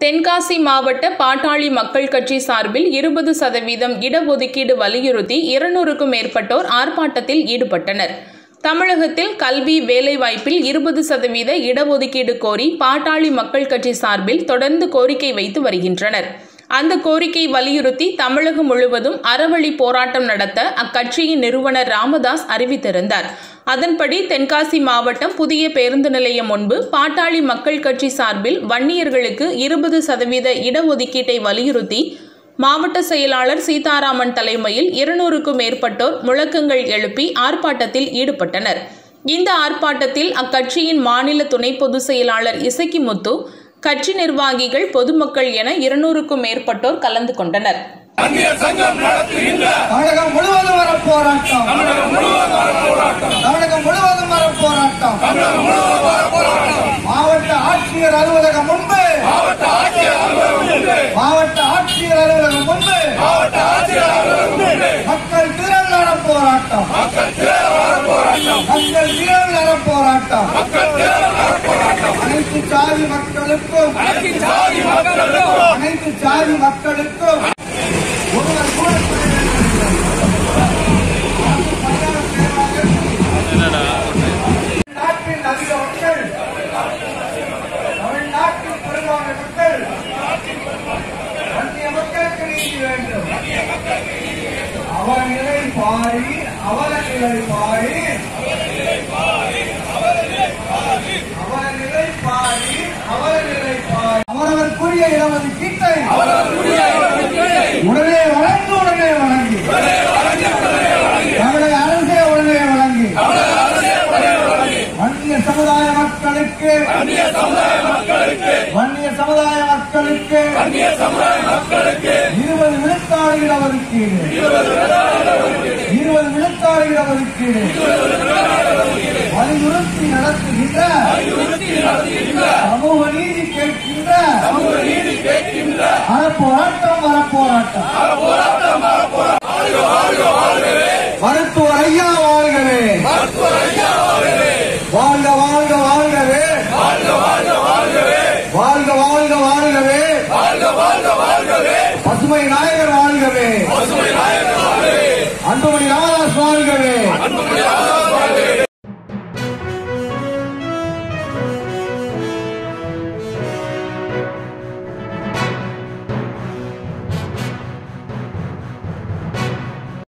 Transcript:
தென்காசி மாவட்ட பாட்டாளி மக்கள் கட்சி சார்பில் இருபது சதவீதம் இடஒதுக்கீடு வலியுறுத்தி இருநூறுக்கும் மேற்பட்டோர் ஆர்ப்பாட்டத்தில் ஈடுபட்டனர் தமிழகத்தில் கல்வி வேலைவாய்ப்பில் இருபது சதவீத இடஒதுக்கீடு கோரி பாட்டாளி மக்கள் கட்சி சார்பில் தொடர்ந்து கோரிக்கை வைத்து வருகின்றனர் அந்த கோரிக்கை வலியுறுத்தி தமிழகம் முழுவதும் அறவழி போராட்டம் நடத்த அக்கட்சியின் நிறுவனர் ராமதாஸ் அறிவித்திருந்தார் அதன்படி தென்காசி மாவட்டம் புதிய பேருந்து நிலையம் முன்பு பாட்டாளி மக்கள் கட்சி சார்பில் வன்னியர்களுக்கு இருபது சதவீத இடஒதுக்கீட்டை வலியுறுத்தி மாவட்ட செயலாளர் சீதாராமன் தலைமையில் இருநூறுக்கும் மேற்பட்டோர் முழக்கங்கள் எழுப்பி ஆர்ப்பாட்டத்தில் ஈடுபட்டனர் இந்த ஆர்ப்பாட்டத்தில் அக்கட்சியின் மாநில துணை பொதுச் செயலாளர் இசக்கிமுத்து கட்சி நிர்வாகிகள் பொதுமக்கள் என இருநூறுக்கும் மேற்பட்டோர் கலந்து கொண்டனர் அந்நியர் சங்கம் நடத்துகின்ற தமிழகம் முழுவதும் வர போராட்டம் தமிழகம் முழுவதும் வர போராட்டம் தமிழகம் முழுவதும் வர போராட்டம் தமிழகம் முழுவதும் வர போராட்டம் மாவட்ட ஆட்சியர் அலுவலகம் முன்பு மாவட்ட ஆட்சியர் அலுவலகம் முன்பு மாவட்ட ஆட்சியர் அலுவலகம் முன்பு மாவட்ட ஆட்சியர் அலுவலகம் முன்பு மக்கள் திரள் நட போராட்டம் மக்கள் திரள வர போராட்டம் மக்கள் திரள் நட போராட்டம் மக்கள் திரள வர போராட்டம் அனைத்து சாதி மக்களுக்கும் அனைத்து ஜாதி மக்களுக்கும் அனைத்து சாதி மக்களுக்கும் ஒருவர் கூட நாட்டின் அதிக மக்கள் தமிழ்நாட்டின் பெரும்பான்மை மக்கள் அந்நிய மக்களுக்கு நீதி வேண்டும் அவர் நிலை பாரி அவர நிலை பாரி அவர நிலை பாரி அவர நிலை பாரி அவரவருக்குரிய இடஒதுக்கீட்டை உடனே வழங்கு உடனே வழங்கி தமிழக அரசே உடனே வழங்கி வன்னிய சமுதாய மக்களுக்கு வன்னிய சமுதாய மக்களுக்கு இருபது விழுக்காடு இடஒதுக்கீடு இருபது விழுக்காடு இடஒதுக்கீடு வலியுறுத்தி நடத்துகின்ற சமூக நீதி கேட்கின்ற அறப்போராட்டம் அறப்போராட்டம் மருத்துவர் ஐயா வாழ்கவே வாழ்க வாழ்க வாழ்கவே வாழ்க வாழ்க வாழ்கவே பசுமை நாயகர் வாழ்கவே அன்புமணி ராமதாஸ் வாழ்கவே